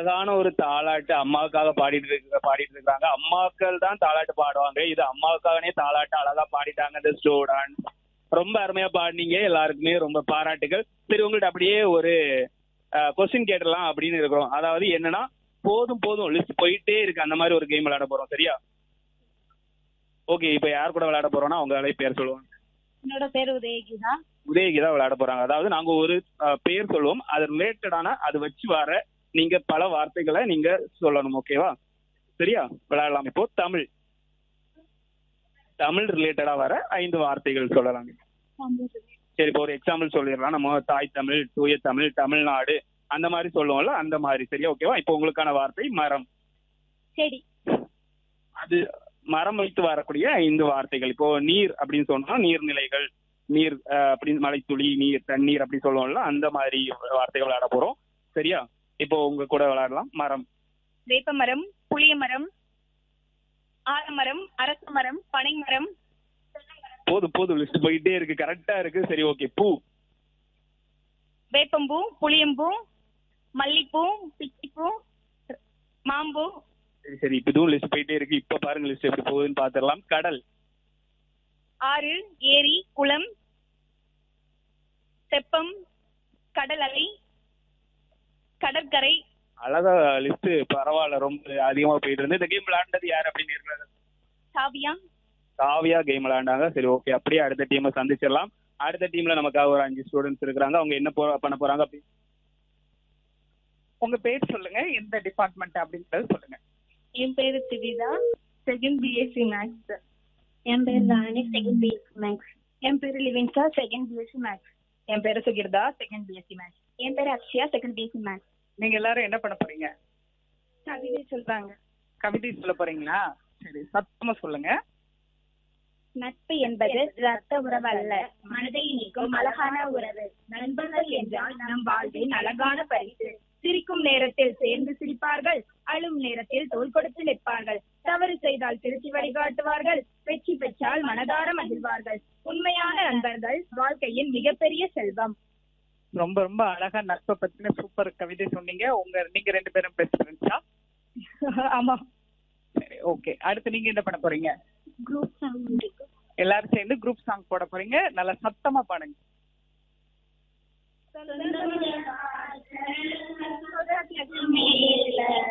அழகான ஒரு தாலாட்டு அம்மாவுக்காக பாடிட்டு இருக்க பாடிட்டு இருக்காங்க அம்மாக்கள் தான் தாலாட்டு பாடுவாங்க இது அம்மாவுக்காகனே தாலாட்டு அழகா பாடிட்டாங்க இந்த ஸ்டூடெண்ட் ரொம்ப அருமையா பாடினீங்க எல்லாருக்குமே ரொம்ப பாராட்டுகள் சரி உங்கள்ட்ட அப்படியே ஒரு கொஸ்டின் கேட்டலாம் அப்படின்னு இருக்கிறோம் அதாவது என்னன்னா போதும் போதும் லிஸ்ட் போயிட்டே இருக்கு அந்த மாதிரி ஒரு கேம் விளையாட போறோம் சரியா ஓகே இப்போ யார் கூட விளையாட போறோம்னா அவங்க பேர் சொல்லுவாங்க என்னோட பேர் உதயகிதா உதயகி தான் விளையாட போறாங்க அதாவது நாங்க ஒரு அஹ், பேர் சொல்லுவோம் அது ரிலேட்டடான அது வச்சு வர நீங்க பல வார்த்தைகளை நீங்க சொல்லணும் ஓகேவா சரியா விளையாடலாம் இப்போ தமிழ் தமிழ் ரிலேட்டடா வர ஐந்து வார்த்தைகள் சொல்லலாம் சரி இப்போ ஒரு எக்ஸாம்பிள் சொல்லிடலாம் நம்ம தாய் தமிழ் தூய தமிழ் தமிழ்நாடு அந்த மாதிரி சொல்லுவோம்ல அந்த மாதிரி சரியா ஓகேவா இப்போ உங்களுக்கான வார்த்தை மரம் செடி அது மரம் வைத்து வரக்கூடிய ஐந்து வார்த்தைகள் இப்போ நீர் அப்படின்னு சொன்னா நீர்நிலைகள் நீர் அஹ், அப்படின்னு மலைத்துளி நீர் தண்ணீர் அப்படி சொல்லுவோம்ல அந்த மாதிரி வார்த்தைகள் விளையாட போறோம் சரியா இப்போ உங்க கூட விளையாடலாம் மரம் வேப்ப மரம் புளிய மரம் ஆலமரம் அரச மரம் பனை மரம் போதும் போதும் லிஸ்ட் போயிட்டே இருக்கு கரெக்டா இருக்கு சரி ஓகே பூ வேப்பம்பூ புளியம்பூ மல்லிப்பூ பிச்சிப்பூ மாம்பூ சரி சரி இப்போ இதுவும் லிஸ்ட் போயிட்டே இருக்கு இப்ப பாருங்க லிஸ்ட் எப்படி போகுதுன்னு பாத்துடலாம் கடல் ஆறு ஏரி குளம் தெப்பம் கடல் அலை கடற்கரை அழகா லிஸ்ட் பரவாயில்ல ரொம்ப அதிகமா போயிட்டு இருந்து இந்த கேம் விளையாண்டது யார் அப்படின்னு இருக்கிறது சாவியா காவியா கேம் விளையாண்டாங்க சரி ஓகே அப்படியே அடுத்த டீமை சந்திச்சிடலாம் அடுத்த டீம்ல நமக்காக ஒரு அஞ்சு ஸ்டூடெண்ட்ஸ் இருக்கிறாங்க அவங்க என்ன போ- பண்ண போறாங்க அப்படி உங்க பேர் சொல்லுங்க எந்த டிபார்ட்மெண்ட் அப்படின்றது சொல்லுங்க என் பேரு திவிதா செகண்ட் பிஎஸ்சி மேக்ஸ் என் பேர் ராணி செகண்ட் பிஎஸ்சி மேக்ஸ் என் பேரு லிவின்சா செகண்ட் பிஎஸ்சி மேக்ஸ் என் பேரு சுகிர்தா செகண்ட் பிஎஸ்சி மேக்ஸ் என் பேர் அக்ஷயா செகண்ட் பிஎஸ்சி மேக்ஸ் நீங்க எல்லாரும் என்ன பண்ண போறீங்க கவிதை சொல்றாங்க கவிதை சொல்ல போறீங்களா சரி சத்தமா சொல்லுங்க நட்பு என்பது ரத்த உறவு அல்ல மனதை நீக்கும் அழகான உறவு நண்பர்கள் என்றால் நம் வாழ்வின் அழகான பரிசு சிரிக்கும் நேரத்தில் சேர்ந்து சிரிப்பார்கள் அழும் நேரத்தில் தோள் கொடுத்து நிற்பார்கள் தவறு செய்தால் திருத்தி வழிகாட்டுவார்கள் வெற்றி பெற்றால் மனதார மகிழ்வார்கள் உண்மையான நண்பர்கள் வாழ்க்கையின் மிகப்பெரிய செல்வம் ரொம்ப ரொம்ப அழகா நட்பை பத்தின சூப்பர் கவிதை சொன்னீங்க உங்க நீங்க ரெண்டு பேரும் பெஸ்ட் ஃப்ரெண்ட்ஸா ஆமா சரி ஓகே அடுத்து நீங்க என்ன பண்ண போறீங்க குரூப் எல்லாரும் சேர்ந்து குரூப் சாங் போட போறீங்க நல்லா சத்தமா பாடுங்க மேல